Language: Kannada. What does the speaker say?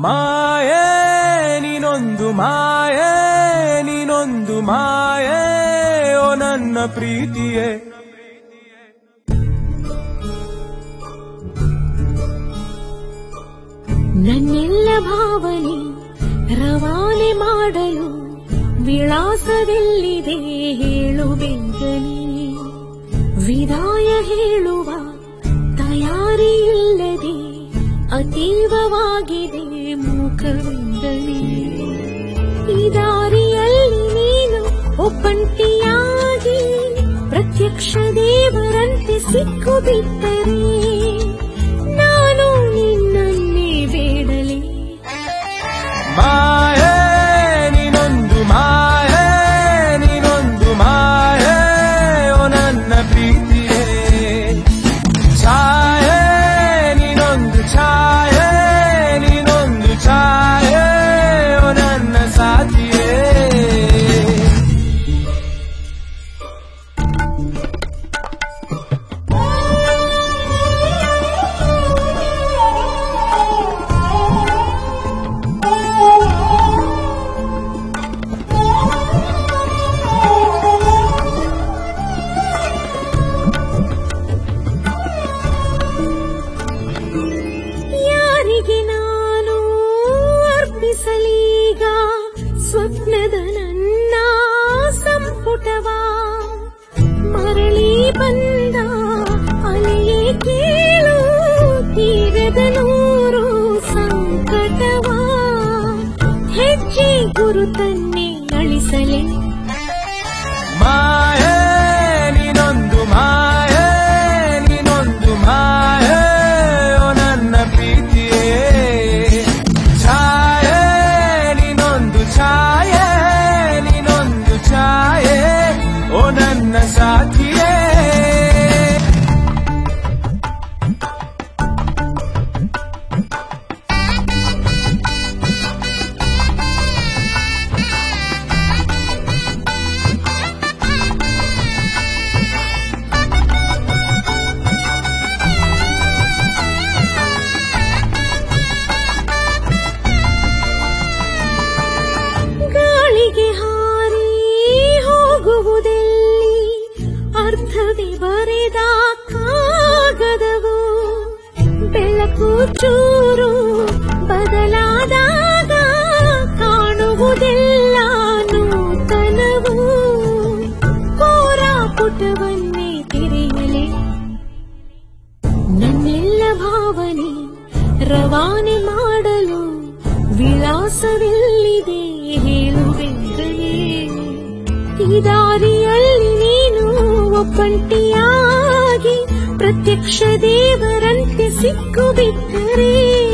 ಮಾಯೆ ನೀನೊಂದು ಮಾಯೆ ನೀನೊಂದು ಮಾಯೆ ಓ ನನ್ನ ಪ್ರೀತಿಯೇ ನನ್ನೆಲ್ಲ ಭಾವನೆ ರವಾನೆ ಮಾಡಲು ವಿಳಾಸವೆಲ್ಲಿದೆ ಹೇಳು ಬೆಂಗಲಿ ವಿದಾಯ ಹೇಳುವ ತಯಾರಿ ಇಲ್ಲದೆ ಅತೀವವಾಗಿದೆ ಮುಖವೆಂಗಲಿ ಈ ದಾರಿಯಲ್ಲಿ ನೀನು ಒಬ್ಬಂಟಿಯಾಗಿ ಪ್ರತ್ಯಕ್ಷ ದೇವರಂತೆ ಸಿಕ್ಕು ಬಿಟ್ಟರೆ ನಾನು ನಿನ್ನನ್ನೇ ಬೇಡಲೇ ಮಾಯೆ ನೀನೊಂದು ಮಾಯೆ ನೀನೊಂದು ಮಾಯೆ ಓ ನನ್ನ ಪ್ರೀತಿಯೇ ಛಾಯೆ ನೀನೊಂದು ಛಾಯೆ ನೀನೊಂದು ಛಾಯೆ ಓ ನನ್ನ ಸಾಥಿಯೇ ಯಾರಿಗೆ ನಾನು ಅರ್ಪಿಸಲೀಗ ಸ್ವಪ್ನದ ನನ್ನ ಸಂಪುಟವ ಮರಳಿ ಬಂದ ಅಲೆಯೇ ಕೇಳು ತೀರದ ನೂರು ಸಂಕಟವ ಹೆಜ್ಜೆ ಗುರುತನ್ನೇ ಅಳಿಸಲೇ ಮಾಯೆ ನೀನೊಂದು ಮಾಯೆ ನೀನೊಂದು ಮಾಯೆ ಓ ನನ್ನ ಪ್ರೀತಿಯೇ ಛಾಯೆ ನೀನೊಂದು ಛಾಯೆ ನೀನೊಂದು ಛಾಯೆ ಓ ನನ್ನ ಸಾಥಿಯೇ ಗಾಳಿಗೆ ಹಾರಿ ಹೋಗುವುದೆಲ್ಲಿ ಅರ್ಥವೇ ಬರೆದ ಕಾಗದವು ಬೆಳಕು ಚೂರು ಬದಲಾದಾಗ ಕಾಣುವುದೆಲ್ಲ ನೂತನವು ಕೋರ ಪುಟವನ್ನೇ ತೆರೆಯಲೇ ನನ್ನೆಲ್ಲ ಭಾವನೆ ರವಾನೆ ಮಾಡಲು ವಿಳಾಸವೆಲ್ಲಿದೆ ಹೇಳುವೆಂದರೆ ಈ ದಾರಿಯಲ್ಲಿ ನೀನು ಒಬ್ಬಂಟಿಯಾಗಿ ಪ್ರತ್ಯಕ್ಷ ದೇವರಂತೆ ಸಿಕ್ಕು ಬಿಟ್ಟರೆ